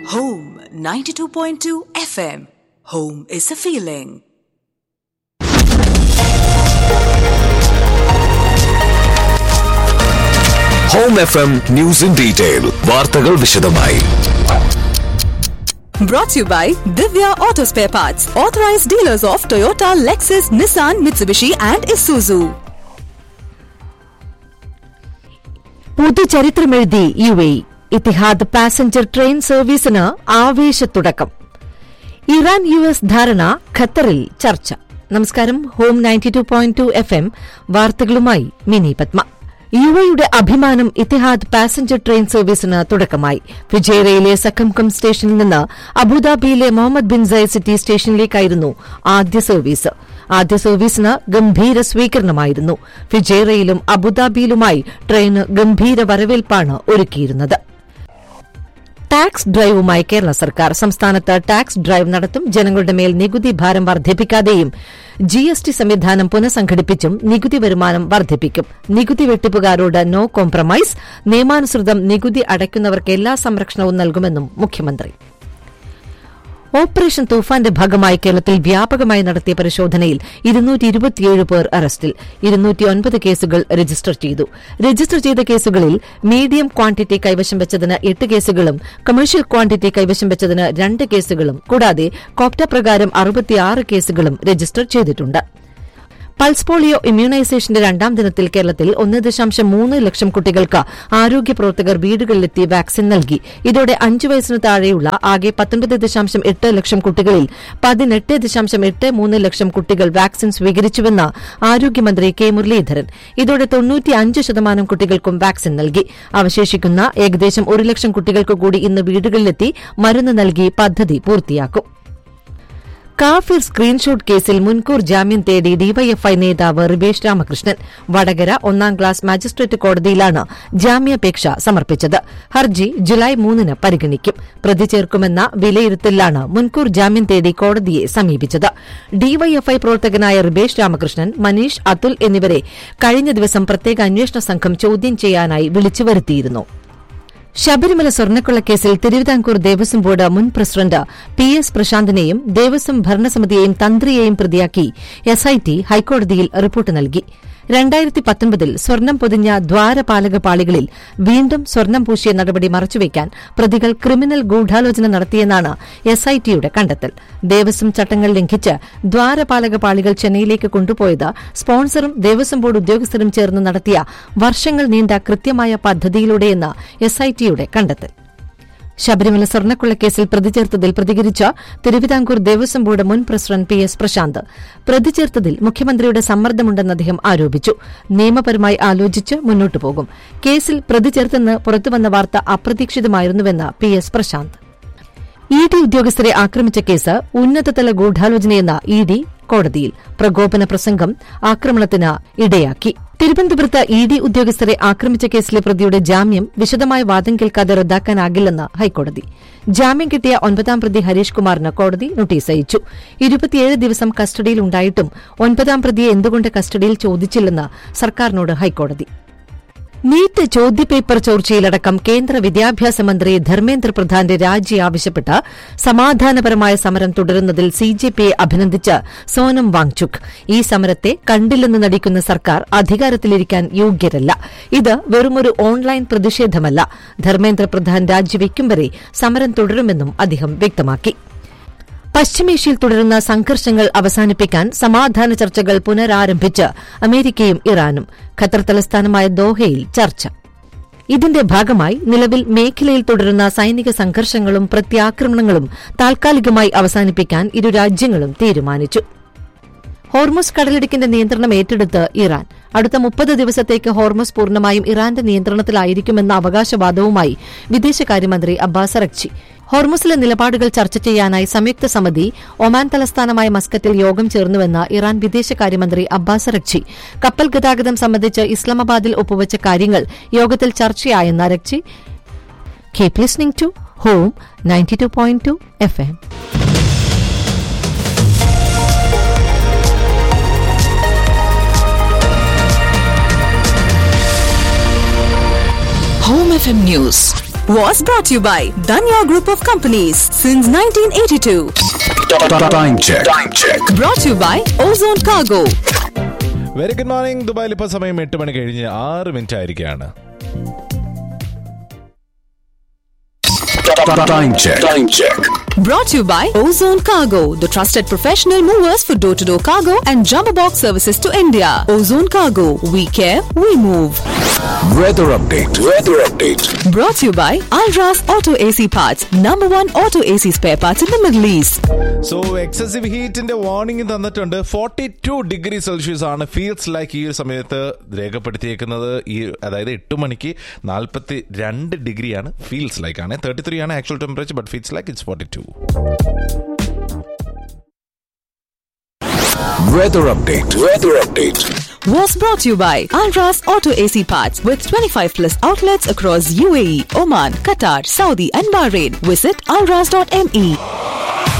Home 92.2 FM. Home is a feeling. Home F M news in detail വാർത്തകൾ വിശദമായി Brought to you by Divya Auto Spare Parts, authorized dealers of Toyota, Lexus, Nissan, Mitsubishi, and Isuzu. പുതുചരിത്രമെഴുതി U A Etihad passenger train സർവീസിന് ആവേശത്തുടക്കം Iran U S ധാരണ ഖത്തറിൽ ചർച്ച നമസ്കാരം Home ninety two point two F M വാർത്തകളുമായി Mini Padma U എയുടെ അഭിമാനം ഇത്തിഹാദ് പാസഞ്ചർ ട്രെയിൻ സർവീസിന് തുടക്കമായി ഫിജേറയിലെ സക്കംകം സ്റ്റേഷനിൽ നിന്ന് അബുദാബിയിലെ മുഹമ്മദ് ബിൻ സയദ് സിറ്റി സ്റ്റേഷനിലേക്കായിരുന്നു ആദ്യ സർവീസ് ആദ്യ സർവീസിന് ഗംഭീര സ്വീകരണമായിരുന്നു ഫിജേറയിലും അബുദാബിയിലുമായി ട്രെയിന് ഗംഭീര വരവേൽപ്പാണ് ഒരുക്കിയിരുന്നത് ടാക്സ് ഡ്രൈവുമായി കേരള സർക്കാർ സംസ്ഥാനത്ത് ടാക്സ് ഡ്രൈവ് നടത്തും ജനങ്ങളുടെ മേൽ നികുതി ഭാരം വർദ്ധിപ്പിക്കാതെയും ജി എസ് ടി സംവിധാനം പുനഃസംഘടിപ്പിച്ചും നികുതി വരുമാനം വർദ്ധിപ്പിക്കും നികുതി വെട്ടിപ്പുകാരോട് നോ കോംപ്രമൈസ് നിയമാനുസൃതം നികുതി അടയ്ക്കുന്നവർക്ക് എല്ലാ സംരക്ഷണവും നൽകുമെന്നും മുഖ്യമന്ത്രി ഓപ്പറേഷൻ തൂഫാന്റെ ഭാഗമായി കേരളത്തിൽ വ്യാപകമായി നടത്തിയ പരിശോധനയിൽ ഇരുന്നൂറ്റി ഇരുപത്തിയേഴ് പേർ അറസ്റ്റിൽ ഇരുന്നൂറ്റിയൊൻപത് കേസുകൾ രജിസ്റ്റർ ചെയ്തു രജിസ്റ്റർ ചെയ്ത കേസുകളിൽ മീഡിയം ക്വാണ്ടിറ്റി കൈവശം വെച്ചതിന് എട്ട് കേസുകളും കമേഴ്ഷ്യൽ ക്വാണ്ടിറ്റി കൈവശം വെച്ചതിന് രണ്ട് കേസുകളും കൂടാതെ കോപ്റ്റ പ്രകാരം അറുപത്തിയാറ് കേസുകളും രജിസ്റ്റർ ചെയ്തിട്ടുണ്ട് പൾസ് പോളിയോ ഇമ്മ്യൂണൈസേഷന്റെ രണ്ടാം ദിനത്തിൽ കേരളത്തിൽ ഒന്ന് ദശാംശം മൂന്ന് ലക്ഷം കുട്ടികൾക്ക് ആരോഗ്യ പ്രവർത്തകർ വീടുകളിലെത്തി വാക്സിൻ നൽകി ഇതോടെ അഞ്ചു വയസ്സിന് താഴെയുള്ള ആകെ പത്തൊൻപത് ദശാംശം എട്ട് ലക്ഷം കുട്ടികളിൽ പതിനെട്ട് ദശാംശം എട്ട് മൂന്ന് ലക്ഷം കുട്ടികൾ വാക്സിൻ സ്വീകരിച്ചുവെന്ന് ആരോഗ്യമന്ത്രി കെ മുരളീധരൻ ഇതോടെ തൊണ്ണൂറ്റിയഞ്ച് ശതമാനം കുട്ടികൾക്കും വാക്സിൻ നൽകി അവശേഷിക്കുന്ന ഏകദേശം ഒരു ലക്ഷം കുട്ടികൾക്ക് കൂടി ഇന്ന് വീടുകളിലെത്തി മരുന്ന് നൽകി പദ്ധതി പൂർത്തിയാക്കും കാഫിർ സ്ക്രീൻഷോട്ട് കേസിൽ മുൻകൂർ ജാമ്യം തേടി ഡിവൈഎഫ്ഐ നേതാവ് റിവേഷ് രാമകൃഷ്ണൻ വടകര ഒന്നാം ക്ലാസ് മജിസ്ട്രേറ്റ് കോടതിയിലാണ് ജാമ്യാപേക്ഷ സമർപ്പിച്ചത് ഹർജി ജൂലൈ മൂന്നിന് പരിഗണിക്കും പ്രതി ചേർക്കുമെന്ന വിലയിരുത്തലിലാണ് മുൻകൂർ ജാമ്യം തേടി കോടതിയെ സമീപിച്ചത് ഡിവൈഎഫ്ഐ പ്രവർത്തകനായ റിവേഷ് രാമകൃഷ്ണൻ മനീഷ് അതുൽ എന്നിവരെ കഴിഞ്ഞ ദിവസം പ്രത്യേക അന്വേഷണ സംഘം ചോദ്യം ചെയ്യാനായി വിളിച്ചു വരുത്തിയിരുന്നു ശബരിമല സ്വർണ്ണക്കൊള്ളക്കേസിൽ തിരുവിതാംകൂർ ദേവസ്വം ബോർഡ് മുൻ പ്രസിഡന്റ് പി എസ് പ്രശാന്തിനെയും ദേവസ്വം ഭരണസമിതിയെയും തന്ത്രിയെയും പ്രതിയാക്കി എസ്ഐടി ഹൈക്കോടതിയിൽ റിപ്പോർട്ട് നൽകി രണ്ടായിരത്തി പത്തൊൻപതിൽ സ്വർണം പൊതിഞ്ഞ ദ്വാരപാലക പാളികളിൽ വീണ്ടും സ്വർണം പൂശിയ നടപടി മറച്ചുവെക്കാൻ പ്രതികൾ ക്രിമിനൽ ഗൂഢാലോചന നടത്തിയെന്നാണ് എസ്ഐടിയുടെ കണ്ടെത്തൽ ദേവസ്വം ചട്ടങ്ങൾ ലംഘിച്ച് ദ്വാരപാലക പാളികൾ ചെന്നൈയിലേക്ക് കൊണ്ടുപോയത് സ്പോൺസറും ദേവസ്വം ബോർഡ് ഉദ്യോഗസ്ഥരും ചേർന്ന് നടത്തിയ വർഷങ്ങൾ നീണ്ട കൃത്യമായ പദ്ധതിയിലൂടെയെന്ന് എസ്ഐടിയുടെ കണ്ടെത്തൽ ശബരിമല സ്വർണ്ണക്കൊള്ളക്കേസിൽ പ്രതി ചേർത്തതിൽ പ്രതികരിച്ച തിരുവിതാംകൂർ ദേവസ്വം ബോർഡ് മുൻ പ്രസിഡന്റ് പി എസ് പ്രശാന്ത് പ്രതി ചേർത്തതിൽ മുഖ്യമന്ത്രിയുടെ സമ്മർദ്ദമുണ്ടെന്ന് അദ്ദേഹം ആരോപിച്ചു നിയമപരമായി ആലോചിച്ച് മുന്നോട്ടു പോകും കേസിൽ പ്രതി ചേർത്തെന്ന് പുറത്തുവന്ന വാർത്ത അപ്രതീക്ഷിതമായിരുന്നുവെന്ന് P S Prasanth E D ഉദ്യോഗസ്ഥരെ ആക്രമിച്ച കേസ് ഉന്നതതല ഗൂഢാലോചനയെന്ന ഇ ഡി കോടതിയിൽ പ്രകോപന പ്രസംഗം ആക്രമണത്തിന് ഇടയാക്കി തിരുവനന്തപുരത്ത് ഇ ഡി ഉദ്യോഗസ്ഥരെ ആക്രമിച്ച കേസിലെ പ്രതിയുടെ ജാമ്യം വിശദമായ വാദം കേൾക്കാതെ റദ്ദാക്കാനാകില്ലെന്ന് ഹൈക്കോടതി ജാമ്യം കിട്ടിയ ഒൻപതാം പ്രതി ഹരീഷ് കുമാറിന് കോടതി നോട്ടീസ് അയച്ചു ഇരുപത്തിയേഴ് ദിവസം കസ്റ്റഡിയിലുണ്ടായിട്ടും ഒൻപതാം പ്രതിയെ എന്തുകൊണ്ട് കസ്റ്റഡിയിൽ ചോദിച്ചില്ലെന്ന് സർക്കാരിനോട് ഹൈക്കോടതി നീറ്റ് ചോദ്യപേപ്പർ ചോർച്ചയിലടക്കം കേന്ദ്ര വിദ്യാഭ്യാസ മന്ത്രി ധർമ്മേന്ദ്ര പ്രധാന്റെ രാജി ആവശ്യപ്പെട്ട് സമാധാനപരമായ സമരം തുടരുന്നതിൽ സിജെപിയെ അഭിനന്ദിച്ച് സോനം വാങ്ചുക് ഈ സമരത്തെ കണ്ടില്ലെന്ന് നടിക്കുന്ന സർക്കാർ അധികാരത്തിലിരിക്കാൻ യോഗ്യരല്ല ഇത് വെറുമൊരു ഓൺലൈൻ പ്രതിഷേധമല്ല ധർമ്മേന്ദ്ര പ്രധാൻ രാജിവെക്കും വരെ സമരം തുടരുമെന്നും അദ്ദേഹം വ്യക്തമാക്കി പശ്ചിമേഷ്യയിൽ തുടരുന്ന സംഘർഷങ്ങൾ അവസാനിപ്പിക്കാൻ സമാധാന ചർച്ചകൾ പുനരാരംഭിച്ച് അമേരിക്കയും ഇറാനും ഖത്തർ തലസ്ഥാനമായ ദോഹയിൽ ചർച്ച ഇതിന്റെ ഭാഗമായി നിലവിൽ മേഖലയിൽ തുടരുന്ന സൈനിക സംഘർഷങ്ങളും പ്രത്യാക്രമണങ്ങളും താൽക്കാലികമായി അവസാനിപ്പിക്കാൻ ഇരു രാജ്യങ്ങളും തീരുമാനിച്ചു ഹോർമോസ് കടലിടുക്കിന്റെ നിയന്ത്രണം ഏറ്റെടുത്ത് ഇറാൻ അടുത്ത മുപ്പത് ദിവസത്തേക്ക് ഹോർമോസ് പൂർണ്ണമായും ഇറാന്റെ നിയന്ത്രണത്തിലായിരിക്കുമെന്ന അവകാശവാദവുമായി വിദേശകാര്യമന്ത്രി അബ്ബാസ് അറക്ചി ഹോർമുസിലെ നിലപാടുകൾ ചർച്ച ചെയ്യാനായി സംയുക്ത സമിതി ഒമാൻ തലസ്ഥാനമായ മസ്കറ്റിൽ യോഗം ചേർന്നുവെന്ന് ഇറാൻ വിദേശകാര്യമന്ത്രി അബ്ബാസ് അറക്ചി കപ്പൽ ഗതാഗതം സംബന്ധിച്ച് ഇസ്ലാമാബാദിൽ ഒപ്പുവച്ച കാര്യങ്ങൾ യോഗത്തിൽ ചർച്ചയായെന്ന് Araghchi keep listening to Home ninety two point two F M Home FM News Was brought to you by Danya Group of Companies since 1982. Time check. Time check. Brought to you by Ozone Cargo. Very good morning ദുബായിൽ ഇപ്പോൾ സമയം എട്ട് മണി കഴിഞ്ഞ് ആറ് minute ആയിരിക്കുകയാണ് Time check. Time check. Brought to you by Ozone Cargo, the trusted professional movers for door to door cargo and jumbo box services to India. Ozone Cargo, we care, we move. Weather update. Weather update. Brought to you by Alras Auto AC Parts, number one auto AC spare parts in the Middle East. So excessive ഹീറ്റിന്റെ warning തന്നിട്ടുണ്ട് forty two degree Celsius ആണ് feels like ഈ ഒരു സമയത്ത് രേഖപ്പെടുത്തിയേക്കുന്നത് ഈ അതായത് എട്ട് മണിക്ക് നാൽപ്പത്തി രണ്ട് ഡിഗ്രിയാണ് ഫീൽസ് ലൈക്ക് ആണ് തേർട്ടി ത്രീ ആണ് actual temperature but feels like it's forty two Weather update. Weather update. Was brought to you by Alras Auto AC Parts with 25 plus outlets across UAE, Oman, Qatar, Saudi, and Bahrain. Visit alras.me.